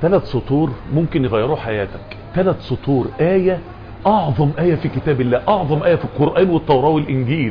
ثلاث سطور ممكن يغيروا حياتك ثلاث سطور آية أعظم آية في كتاب الله أعظم آية في القرآن والتوراة والإنجيل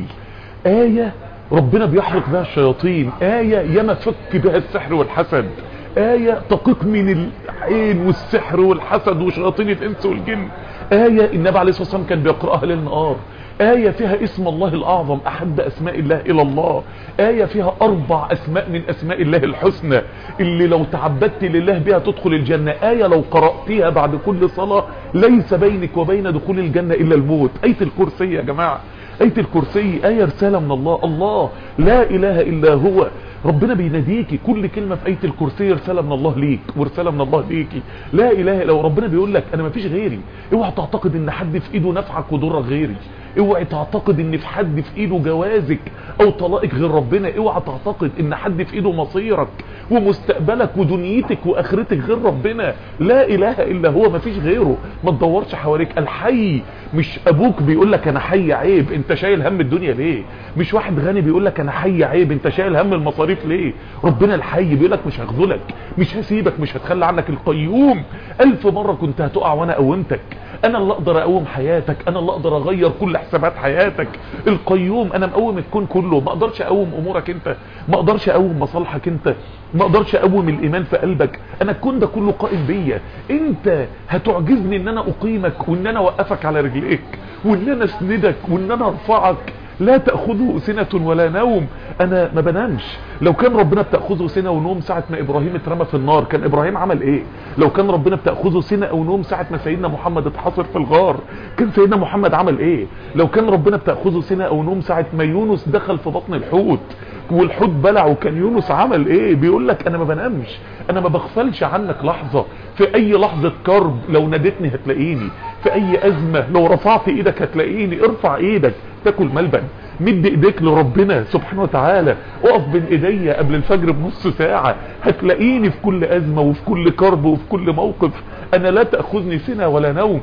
آية ربنا بيحرق بها الشياطين آية يما فك بها السحر والحسد آية تقيق من العين والسحر والحسد وشياطين الإنس والجن آية النبي عليه الصلاة والسلام كان بيقرأها للنهار آية فيها اسم الله الأعظم أحب أسماء الله إلى الله آية فيها أربع أسماء من أسماء الله الحسنى اللي لو تعبدت لله بها تدخل الجنة آية لو قرأتها بعد كل صلاة ليس بينك وبين دخول الجنة إلا الموت آية الكرسي يا جماعة آية الكرسي آية رسالة من الله الله لا إله إلا هو ربنا بيناديكي كل كلمة في آية الكرسي رسالة من الله ليك ورسالة من الله ليكي لا إله إلا هو ربنا بيقول لك أنا ما فيش غيري اوعى تعتقد إن حد في إيده نفعك وضرك غيري اوعى تعتقد إن في حد في إيده جوازك أو طلاقك غير ربنا اوعى تعتقد إن حد في إيده مصيرك ومستقبلك ودنيتك وآخرتك غير ربنا لا إله إلا هو ما فيش غيره ما تدورش حواليك الحي مش أبوك بيقول لك أنا حي عيب أنت شايل هم الدنيا ليه مش واحد غني بيقول لك أنا حي عيب أنت شايل هم المصاريف ليه ربنا الحي بيقول لك مش هخذلك مش هسيبك مش هتخلى عنك القيوم ألف مرة كنت هتقع وأنا قومتك انا اللي اقدر اقوم حياتك انا اللي اقدر اغير كل حسابات حياتك القيوم انا مقوم الكون كله ما اقدرش اقوم امورك انت ما اقدرش اقوم مصالحك انت ما اقدرش اقوم الايمان في قلبك انا الكون ده كله قائم بيا انت هتعجزني ان انا اقيمك وان انا اوقفك على رجليك وان انا اسندك وان انا ارفعك لا تأخذه سنة ولا نوم انا ما بنامش لو كان ربنا بتأخذه سنة ونوم ساعة ما ابراهيم اترمى في النار كان ابراهيم عمل ايه لو كان ربنا بتأخذه سنة او نوم ساعة ما سيدنا محمد اتحصر في الغار كان سيدنا محمد عمل ايه لو كان ربنا بتأخذه سنة او نوم ساعة ما يونس دخل في بطن الحوت والحوت بلعه كان يونس عمل ايه بيقول لك انا ما بنامش انا ما بغفلش عنك لحظة في اي لحظة كرب لو نادتني هتلاقيني في اي ازمة لو رفعت ايدك هتلاقيني ارفع ايدك تاكل ملبن مد ايديك لربنا سبحانه وتعالى اقف بين ايديا قبل الفجر بنص ساعة هتلاقيني في كل ازمة وفي كل كرب وفي كل موقف انا لا تأخذني سنة ولا نوم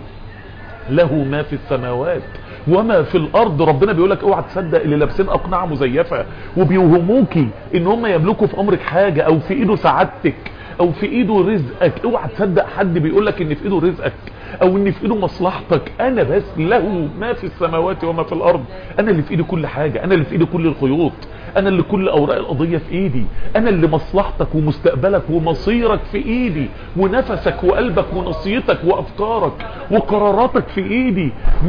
له ما في السماوات وما في الارض ربنا بيقولك اوعى تصدق اللي لابسين اقنعة مزيفة وبيوهموكي ان هم يملكوا في امرك حاجة او في ايده سعادتك او في ايده رزقك اوعى تصدق حد بيقولك ان في ايده رزقك او ان في ايده مصلحتك انا بس له ما في السماوات وما في الارض انا اللي في ايدي كل حاجة انا اللي في ايدي كل الخيوط انا اللي كل اوراق القضية في ايدي انا اللي مصلحتك ومستقبلك ومصيرك في ايدي ونفسك وقلبك ونصيتك وافكارك وقراراتك في ايدي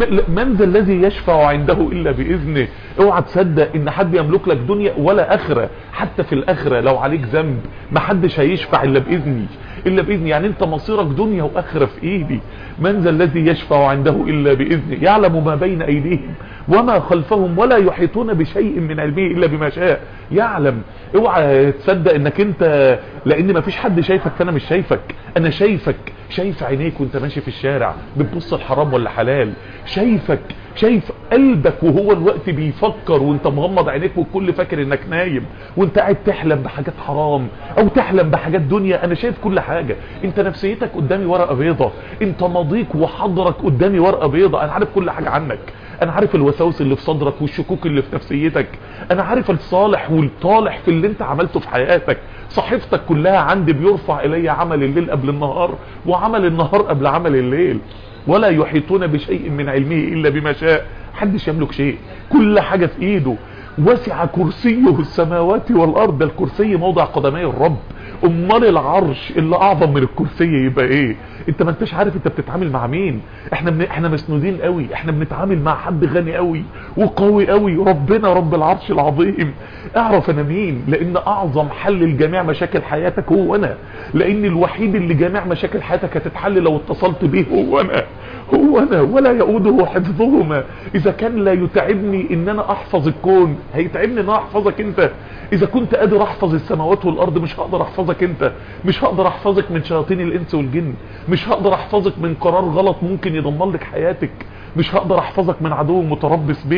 من ذا الذي يشفع عنده الا باذنه اوعى تصدق ان حد يملك لك دنيا ولا اخرة حتى في الاخرة لو عليك ذنب ما حدش هيشفع الا باذني الا باذني يعني انت مصيرك دنيا واخرة في ايدي من ذا الذي يشفع عنده الا باذنه يعلم ما بين ايديهم وما خلفهم ولا يحيطون بشيء من علمه الا بما شاء يعلم اوعى تصدق انك انت لان ما فيش حد شايفك فانا مش شايفك انا شايفك شايف عينيك وانت ماشي في الشارع بتبص الحرام ولا حلال شايفك شايف قلبك وهو الوقت بيفكر وانت مغمض عينيك والكل فاكر انك نايم وانت قاعد تحلم بحاجات حرام او تحلم بحاجات دنيا انا شايف كل حاجة انت نفسيتك قدامي ورقة بيضة انت ماضيك وحضرك قدامي ورقة بيضة انا عارف كل حاجة عنك انا عارف الوساوس اللي في صدرك والشكوك اللي في نفسيتك انا عارف الصالح والطالح في اللي انت عملته في حياتك صحيفتك كلها عندي بيرفع الي عمل الليل قبل النهار وعمل النهار قبل عمل الليل ولا يحيطون بشيء من علمه الا بما شاء محدش يملك شيء كل حاجة في ايده وسع كرسيه السماوات والارض ده الكرسي موضع قدمي الرب امال العرش اللي اعظم من الكرسي يبقى ايه انت ما انتش عارف انت بتتعامل مع مين احنا من... احنا مسنودين قوي احنا بنتعامل مع حد غني قوي وقوي قوي ربنا رب العرش العظيم اعرف انا مين لان اعظم حل لجميع مشاكل حياتك هو انا لان الوحيد اللي جميع مشاكل حياتك هتتحل لو اتصلت بيه هو انا هو انا ولا يؤوده حفظهما اذا كان لا يتعبني ان انا احفظ الكون هيتعبني ان انا احفظك انت اذا كنت قادر احفظ السماوات والارض مش هقدر احفظك انت مش هقدر احفظك من شياطين الانس والجن مش هقدر احفظك من قرار غلط ممكن يدمر لك حياتك مش هقدر احفظك من عدو متربص بيك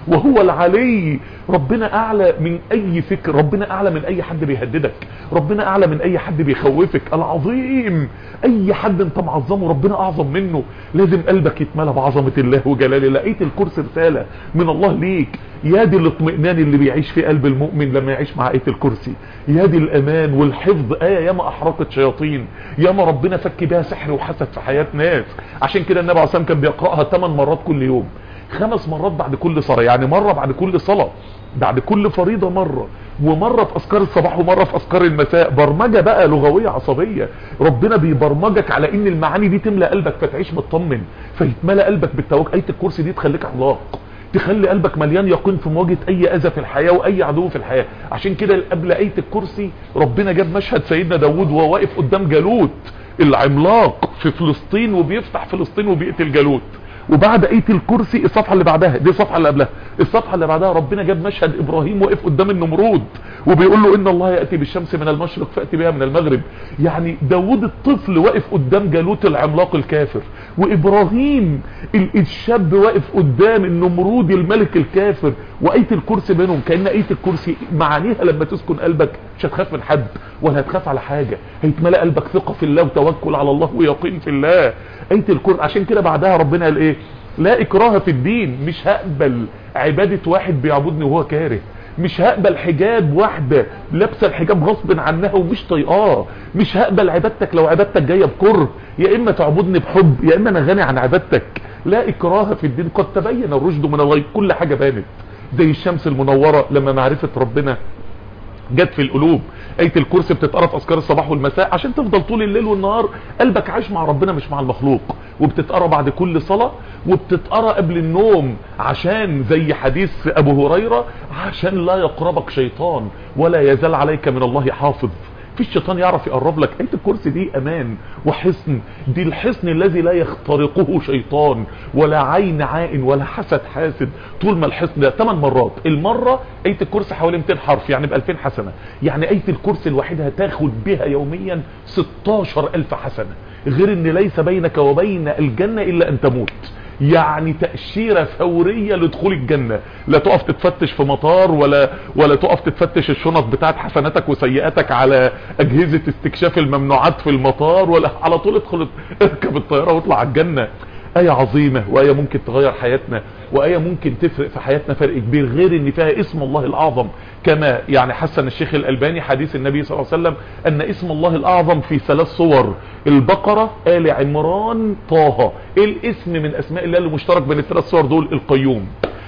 وهو العلي ربنا اعلى من اي فكر ربنا اعلى من اي حد بيهددك ربنا اعلى من اي حد بيخوفك العظيم اي حد انت معظمه ربنا اعظم منه لازم قلبك يتملى بعظمة الله وجلاله لقيت الكرسي رسالة من الله ليك يا دي الاطمئنان اللي بيعيش في قلب المؤمن لما يعيش مع آية الكرسي يا دي الامان والحفظ آية ياما احرقت شياطين ياما ربنا فك بها سحر وحسد في حياة ناس عشان كده النبي عليه الصلاة والسلام كان بيقرأها 8 مرات كل يوم خمس مرات بعد كل صلاة يعني مرة بعد كل صلاة بعد كل فريضة مرة ومرة في أذكار الصباح ومرة في أذكار المساء برمجة بقى لغوية عصبية ربنا بيبرمجك على ان المعاني دي تملى قلبك فتعيش مطمن فيتملى قلبك بالتوكل آية الكرسي دي تخليك عملاق تخلي قلبك مليان يقين في مواجهة اي اذى في الحياة واي عدو في الحياة عشان كده قبل آية الكرسي ربنا جاب مشهد سيدنا داود وهو واقف قدام جالوت العملاق في فلسطين وبيفتح فلسطين وبيقتل جالوت وبعد ايه الكرسي الصفحة اللي بعدها دي الصفحة اللي قبلها الصفحة اللي بعدها ربنا جاب مشهد ابراهيم واقف قدام النمرود وبيقول له ان الله يأتي بالشمس من المشرق فأتي بها من المغرب يعني داود الطفل واقف قدام جالوت العملاق الكافر وابراهيم الشاب واقف قدام النمرود الملك الكافر وآية الكرسي بينهم كأن آية الكرسي معانيها لما تسكن قلبك مش هتخاف من حد ولا هتخاف على حاجة هيتملأ قلبك ثقة في الله وتوكل على الله ويقين في الله آية الكرسي عشان كده بعدها ربنا قال ايه لا اكراه في الدين مش هقبل عبادة واحد بيعبدني وهو كاره مش هقبل حجاب واحدة لابسه الحجاب غصب عنها ومش طايقاه مش هقبل عبادتك لو عبادتك جايه بكره يا اما تعبدني بحب يا اما انا غني عن عبادتك لا اكراه في الدين قد تبين الرشد من الغي كل حاجه بانت زي الشمس المنوره لما معرفه ربنا جت في القلوب آية الكرسي بتتقرا في اذكار الصباح والمساء عشان تفضل طول الليل والنهار قلبك عايش مع ربنا مش مع المخلوق وبتتقرا بعد كل صلاة وبتتقرا قبل النوم عشان زي حديث ابو هريرة عشان لا يقربك شيطان ولا يزال عليك من الله حافظ في الشيطان يعرف يقرب لك آية الكرسي دي امان وحصن دي الحصن الذي لا يخترقه شيطان ولا عين عائن ولا حسد حاسد طول ما الحصن ده 8 مرات المرة آية الكرسي حوالي 200 حرف يعني ب 2000 حسنة يعني آية الكرسي الوحيدة هتاخد بها يوميا 16000 حسنة غير ان ليس بينك وبين الجنة الا ان تموت يعني تأشيرة فورية لدخول الجنة لا تقف تتفتش في مطار ولا ولا تقف تتفتش الشنط بتاعت حسناتك وسيئاتك على اجهزة استكشاف الممنوعات في المطار ولا على طول ادخل اركب الطيارة واطلع على الجنة آية عظيمة وآية ممكن تغير حياتنا وآية ممكن تفرق في حياتنا فرق كبير غير ان فيها اسم الله الأعظم كما يعني حسن الشيخ الألباني حديث النبي صلى الله عليه وسلم أن اسم الله الأعظم في ثلاث صور البقرة آل عمران طه ايه الاسم من أسماء الله المشترك بين الثلاث صور دول القيوم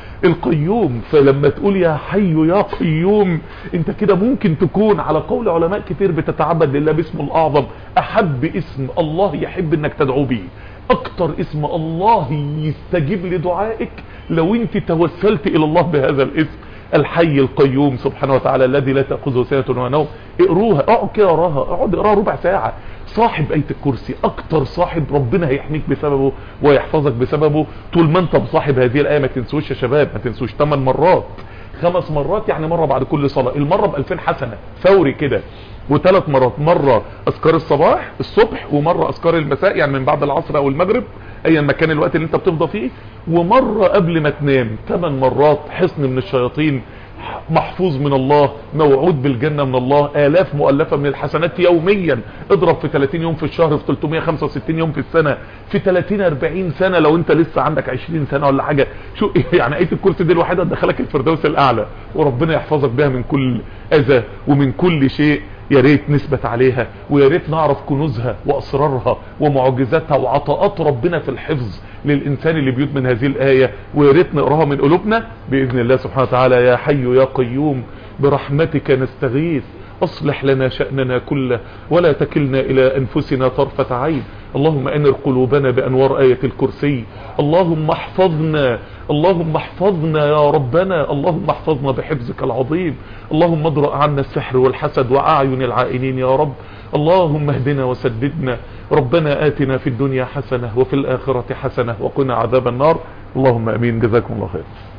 القيوم فلما تقول يا حي يا قيوم انت كده ممكن تكون على قول علماء كتير بتتعبد لله باسمه الاعظم احب اسم الله يحب انك تدعو به اكتر اسم الله يستجيب لدعائك لو انت توسلت الى الله بهذا الاسم الحي القيوم سبحانه وتعالى الذي لا تأخذه سنة ونوم اقروها اقعد كده اقراها اقعد اقراها ربع ساعة صاحب آية الكرسي اكتر صاحب ربنا هيحميك بسببه ويحفظك بسببه طول ما انت مصاحب هذه الآية ما تنسوش يا شباب ما تنسوش 8 مرات خمس مرات يعني مرة بعد كل صلاة المرة ب 2000 حسنة فوري كده وثلاث مرات مرة اذكار الصباح الصبح ومرة اذكار المساء يعني من بعد العصر او المغرب ايا ما كان الوقت اللي انت بتفضى فيه ومرة قبل ما تنام ثمان مرات حصن من الشياطين محفوظ من الله موعود بالجنة من الله آلاف مؤلفة من الحسنات يوميا اضرب في 30 يوم في الشهر في 365 يوم في السنة في 30 40 سنة لو انت لسه عندك 20 سنة ولا حاجة شو يعني آية الكرسي دي الوحيدة تدخلك الفردوس الأعلى وربنا يحفظك بها من كل أذى ومن كل شيء يا ريت نثبت عليها ويا ريت نعرف كنوزها واسرارها ومعجزاتها وعطاءات ربنا في الحفظ للانسان اللي بيدمن هذه الايه ويا ريت نقراها من قلوبنا باذن الله سبحانه وتعالى يا حي يا قيوم برحمتك نستغيث اصلح لنا شأننا كله ولا تكلنا الى انفسنا طرفة عين اللهم انر قلوبنا بانوار آية الكرسي اللهم احفظنا اللهم احفظنا يا ربنا اللهم احفظنا بحفظك العظيم اللهم ادرأ عنا السحر والحسد واعين العائنين يا رب اللهم اهدنا وسددنا ربنا آتنا في الدنيا حسنة وفي الآخرة حسنة وقنا عذاب النار اللهم امين جزاكم الله خير